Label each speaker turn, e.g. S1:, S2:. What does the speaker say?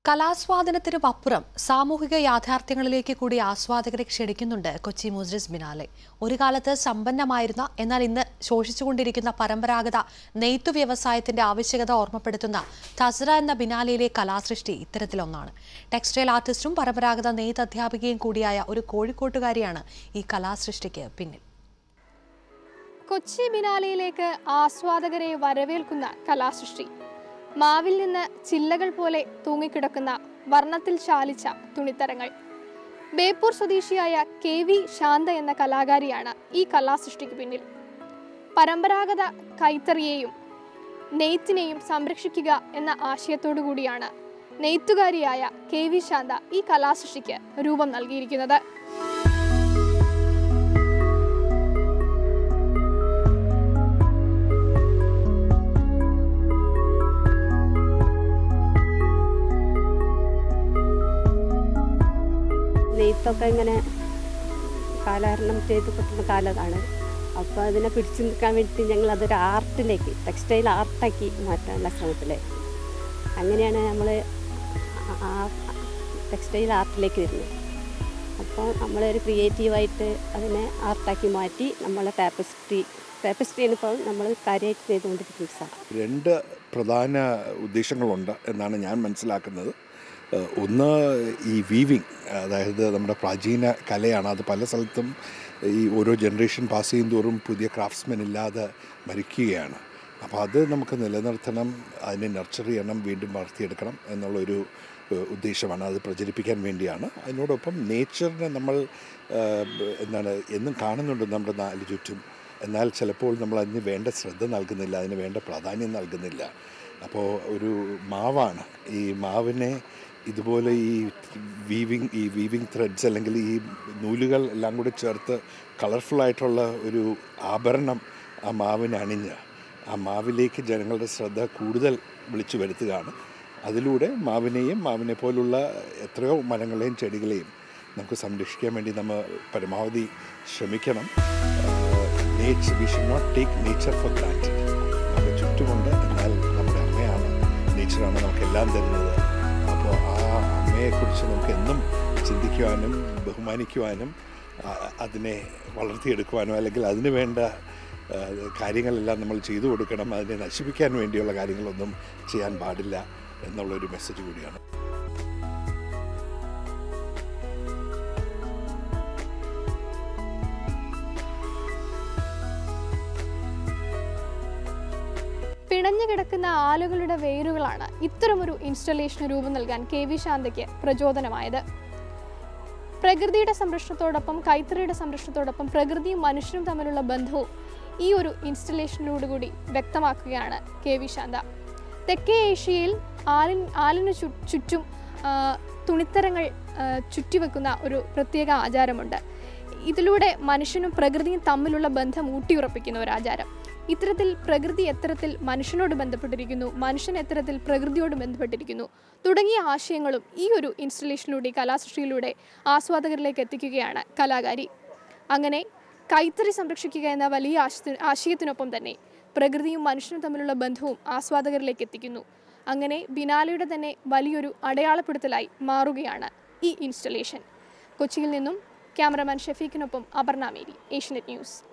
S1: കലാസ്വാദനത്തിനുമപ്പുറം സാമൂഹിക യാഥാർത്ഥ്യങ്ങളിലേക്ക് കൂടി ആസ്വാദകരെ ക്ഷണിക്കുന്നുണ്ട് കൊച്ചി മുസ്രിസ് ബിനാലെ ഒരു കാലത്ത് സമ്പന്നമായിരുന്ന എന്നാൽ ഇന്ന് ശോഷിച്ചുകൊണ്ടിരിക്കുന്ന പരമ്പരാഗത നെയ്ത്തു വ്യവസായത്തിന്റെ ആവശ്യകത ഓർമ്മപ്പെടുത്തുന്ന തസ്ര എന്ന ബിനാലയിലെ കലാസൃഷ്ടി ഇത്തരത്തിലൊന്നാണ് ടെക്സ്റ്റൈൽ ആർട്ടിസ്റ്റും പരമ്പരാഗത നെയ്ത്ത് അധ്യാപികയും കൂടിയായ ഒരു കോഴിക്കോട്ടുകാരിയാണ് ഈ കലാസൃഷ്ടിക്ക് പിന്നിൽ
S2: കൊച്ചി ബിനാലയിലേക്ക് ആസ്വാദകരെ വരവേൽക്കുന്ന കലാസൃഷ്ടി മാവിൽ നിന്ന് ചില്ലകൾ പോലെ തൂങ്ങിക്കിടക്കുന്ന വർണ്ണത്തിൽ ചാലിച്ച തുണിത്തരങ്ങൾ ബേപ്പൂർ സ്വദേശിയായ കെ വി ശാന്ത എന്ന കലാകാരിയാണ് ഈ കലാസൃഷ്ടിക്ക് പിന്നിൽ പരമ്പരാഗത കൈത്തറിയെയും നെയ്ത്തിനെയും സംരക്ഷിക്കുക എന്ന ആശയത്തോടു കൂടിയാണ് നെയ്ത്തുകാരിയായ കെ വി ശാന്ത ഈ കലാസൃഷ്ടിക്ക് രൂപം നൽകിയിരിക്കുന്നത്
S3: നെയ്ത്തൊക്കെ ഇങ്ങനെ കാലഹരണം ചെയ്ത് കിട്ടുന്ന കാലത്താണ് അപ്പോൾ അതിനെ പിടിച്ചു നിൽക്കാൻ വേണ്ടി ഞങ്ങൾ അതൊരു ആർട്ടിലേക്ക് ടെക്സ്റ്റൈൽ ആർട്ടാക്കി മാറ്റാനുള്ള ശ്രമത്തിലേക്ക് അങ്ങനെയാണ് നമ്മൾ ആ ടെക്സ്റ്റൈൽ ആർട്ടിലേക്ക് വരുന്നത് അപ്പോൾ നമ്മളൊരു ക്രിയേറ്റീവായിട്ട് അതിനെ ആർട്ടാക്കി മാറ്റി നമ്മളെ ടാപ്പസ്ട്രി ടാപ്പസ്ട്രിയാണ് ഇപ്പോൾ നമ്മൾ കാര്യമായിട്ട് ചെയ്തുകൊണ്ടിരിക്കുന്ന സാധനം
S4: രണ്ട് പ്രധാന ഉദ്ദേശങ്ങളുണ്ട് എന്നാണ് ഞാൻ മനസ്സിലാക്കുന്നത് ഏഹ് ഒന്ന് ഈ വീവിങ് അതായത് നമ്മുടെ പ്രാചീന കലയാണ് അത് പല സ്ഥലത്തും ഈ ഓരോ ജനറേഷൻ പാസ് ചെയ്യും തോറും പുതിയ ക്രാഫ്റ്റ്സ്മെൻ ഇല്ലാതെ മരിക്കുകയാണ് അപ്പോൾ അത് നമുക്ക് നിലനിർത്തണം അതിനെ നർച്ചർ ചെയ്യണം വീണ്ടും വളർത്തിയെടുക്കണം എന്നുള്ളൊരു ഏഹ് ഉദ്ദേശമാണ് അത് പ്രചരിപ്പിക്കാൻ വേണ്ടിയാണ് അതിനോടൊപ്പം നേച്ചറിനെ നമ്മൾ ഏഹ് എന്താണ് എന്നും കാണുന്നുണ്ട് നമ്മുടെ നാല് ചുറ്റും എന്നാൽ ചിലപ്പോൾ നമ്മൾ അതിന് വേണ്ട ശ്രദ്ധ നൽകുന്നില്ല അതിന് വേണ്ട പ്രാധാന്യം നൽകുന്നില്ല അപ്പോൾ ഒരു മാവാണ് ഈ മാവിനെ ഇതുപോലെ ഈ വീവിങ് ഈ വീവിങ് ത്രെഡ്സ് അല്ലെങ്കിൽ ഈ നൂലുകൾ എല്ലാം കൂടി ചേർത്ത് കളർഫുള്ളായിട്ടുള്ള ഒരു ആഭരണം ആ മാവിന് അണിഞ്ഞ് ആ മാവിലേക്ക് ജനങ്ങളുടെ ശ്രദ്ധ കൂടുതൽ വിളിച്ചു വരുത്തുകയാണ് അതിലൂടെ മാവിനെയും മാവിനെ പോലുള്ള എത്രയോ മരങ്ങളെയും ചെടികളെയും നമുക്ക് സംരക്ഷിക്കാൻ വേണ്ടി നമ്മൾ പരമാവധി ശ്രമിക്കണം nature we should not take nature for granted നമ്മുടെ ചുറ്റുമുണ്ട് എന്നാൽ നമ്മുടെ അമ്മയാണ് നേച്ചറാണ് നമുക്കെല്ലാം തരുന്നത് അപ്പോൾ ആ അമ്മയെക്കുറിച്ച് നമുക്ക് എന്നും ചിന്തിക്കുവാനും ബഹുമാനിക്കുവാനും ആ, അതിനെ വളർത്തിയെടുക്കുവാനും അല്ലെങ്കിൽ അതിന് വേണ്ട ആ, കാര്യങ്ങളെല്ലാം നമ്മൾ ചെയ്തു കൊടുക്കണം അതിനെ നശിപ്പിക്കാൻ വേണ്ടിയുള്ള കാര്യങ്ങളൊന്നും ചെയ്യാൻ പാടില്ല എന്നുള്ളൊരു മെസ്സേജ് കൂടിയാണ്
S2: പിണഞ്ഞു കിടക്കുന്ന ആലുകളുടെ വേരുകളാണ് ഇത്തരമൊരു ഇൻസ്റ്റലേഷന് രൂപം നൽകാൻ കെ വി ശാന്തയ്ക്ക് പ്രചോദനമായത് പ്രകൃതിയുടെ സംരക്ഷണത്തോടൊപ്പം കൈത്തറിയുടെ സംരക്ഷണത്തോടൊപ്പം പ്രകൃതിയും മനുഷ്യനും തമ്മിലുള്ള ബന്ധവും ഈ ഒരു ഇൻസ്റ്റലേഷനിലൂടെ കൂടി വ്യക്തമാക്കുകയാണ് കെ വി ശാന്ത തെക്കേ ഏഷ്യയിൽ ആലിൻ ആലിന് ചു ചുറ്റും ആ, തുണിത്തരങ്ങൾ ആ, ചുറ്റിവെക്കുന്ന ഒരു പ്രത്യേക ആചാരമുണ്ട് ഇതിലൂടെ മനുഷ്യനും പ്രകൃതിയും തമ്മിലുള്ള ബന്ധം ഊട്ടിയുറപ്പിക്കുന്ന ഒരു ആചാരം ഇത്തരത്തിൽ പ്രകൃതി എത്തരത്തിൽ മനുഷ്യനോട് ബന്ധപ്പെട്ടിരിക്കുന്നു മനുഷ്യൻ എത്തരത്തിൽ പ്രകൃതിയോട് ബന്ധപ്പെട്ടിരിക്കുന്നു തുടങ്ങിയ ആശയങ്ങളും ഈ ഒരു ഇൻസ്റ്റലേഷനിലൂടെ ഈ കലാസൃഷ്ടിയിലൂടെ ആസ്വാദകരിലേക്ക് എത്തിക്കുകയാണ് കലാകാരി അങ്ങനെ കൈത്തറി സംരക്ഷിക്കുക എന്ന വലിയ ആശയ ആശയത്തിനൊപ്പം തന്നെ പ്രകൃതിയും മനുഷ്യനും തമ്മിലുള്ള ബന്ധവും ആസ്വാദകരിലേക്ക് എത്തിക്കുന്നു അങ്ങനെ ബിനാലയുടെ തന്നെ വലിയൊരു അടയാളപ്പെടുത്തലായി മാറുകയാണ് ഈ ഇൻസ്റ്റലേഷൻ കൊച്ചിയിൽ നിന്നും ക്യാമറമാൻ ഷഫീഖിനൊപ്പം അപർണ മേരി ഏഷ്യനെറ്റ് ന്യൂസ്